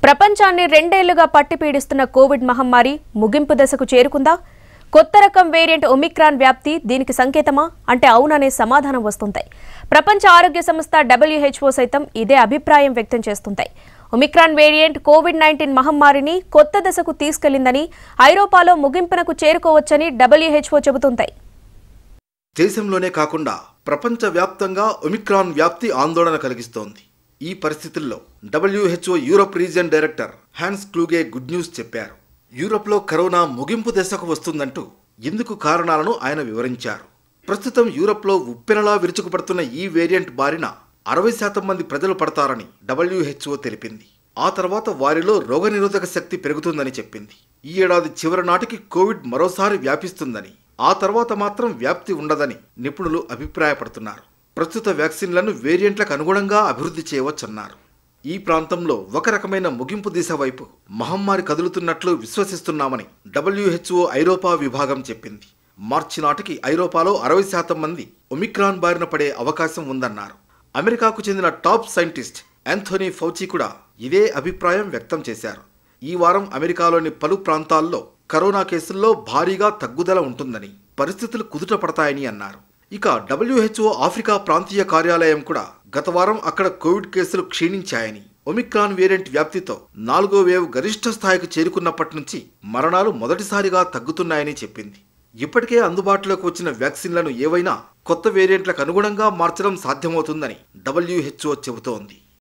ప్రపంచాన్ని రెండేళ్లుగా పట్టి పీడిస్తున్న కోవిడ్ మహమ్మారి ముగింపు దశకు చేరుకుందా కొత్త రకం వేరియంట్ ఒమిక్రాన్ వ్యాప్తి దీనికి సంకేతమా అంటే అవుననే సమాధానం వస్తుంటాయి ప్రపంచ ఆరోగ్య సంస్థ డబ్ల్యూహెచ్ఓ సైతం ఇదే అభిప్రాయం వ్యక్తం చేస్తుంటాయి ఒమిక్రాన్ వేరియంట్ కోవిడ్ నైన్టీన్ మహమ్మారిని కొత్త దశకు తీసుకెళ్లిందని ఐరోపాలో ముగింపునకు చేరుకోవచ్చని డబ్ల్యూహెచ్ఓ చెబుతుంటాయి దేశంలోనే కాకుండా ప్రపంచవ్యాప్తంగా ఒమిక్రాన్ వ్యాప్తి ఆందోళన కలిగిస్తోంది ఈ పరిస్థితుల్లో WHO Europe region director Hans Kluge good news చెప్పారు యూరప్లో కరోనా ముగింపు దశకు వస్తుందంటూ ఇందుకు కారణాలను ఆయన వివరించారు ప్రస్తుతం యూరప్లో ఉప్పెనలా విరుచుకుపడుతున్న ఈ వేరియంట్ బారిన అరవై శాతం మంది ప్రజలు పడతారని డబ్ల్యూహెచ్ఓ తెలిపింది ఆ తర్వాత వారిలో రోగనిరోధక శక్తి పెరుగుతుందని చెప్పింది ఈ ఏడాది చివరి నాటికి కోవిడ్ మరోసారి వ్యాపిస్తుందని ఆ తర్వాత మాత్రం వ్యాప్తి ఉండదని నిపుణులు అభిప్రాయపడుతున్నారు ప్రస్తుత వ్యాక్సిన్లను వేరియంట్లకు అనుగుణంగా అభివృద్ధి చేయవచ్చన్నారు ఈ ప్రాంతంలో ఒక రకమైన ముగింపు దిశ వైపు మహమ్మారి కదులుతున్నట్లు విశ్వసిస్తున్నామని డబ్ల్యూహెచ్ఓ ఐరోపా విభాగం చెప్పింది మార్చి నాటికి ఐరోపాలో అరవై శాతం మంది ఒమిక్రాన్ బారిన పడే అవకాశం ఉందన్నారు అమెరికాకు చెందిన టాప్ సైంటిస్ట్ యాంథోనీ ఫౌచి కూడా ఇదే అభిప్రాయం వ్యక్తం చేశారు ఈ వారం అమెరికాలోని పలు ప్రాంతాల్లో కరోనా కేసుల్లో భారీగా తగ్గుదల ఉంటుందని పరిస్థితులు కుదుట పడతాయని అన్నారు ఇక డబ్ల్యూహెచ్ఓ ఆఫ్రికా ప్రాంతీయ కార్యాలయం కూడా గత వారం అక్కడ కోవిడ్ కేసులు క్షీణించాయని ఒమిక్రాన్ వేరియంట్ వ్యాప్తితో నాలుగో వేవ్ గరిష్ట స్థాయికి చేరుకున్నప్పటి నుంచి మరణాలు మొదటిసారిగా తగ్గుతున్నాయని చెప్పింది ఇప్పటికే అందుబాటులోకి వచ్చిన వ్యాక్సిన్లను ఏవైనా కొత్త వేరియంట్లకు అనుగుణంగా మార్చడం సాధ్యమవుతుందని డబ్ల్యూహెచ్ఓ చెబుతోంది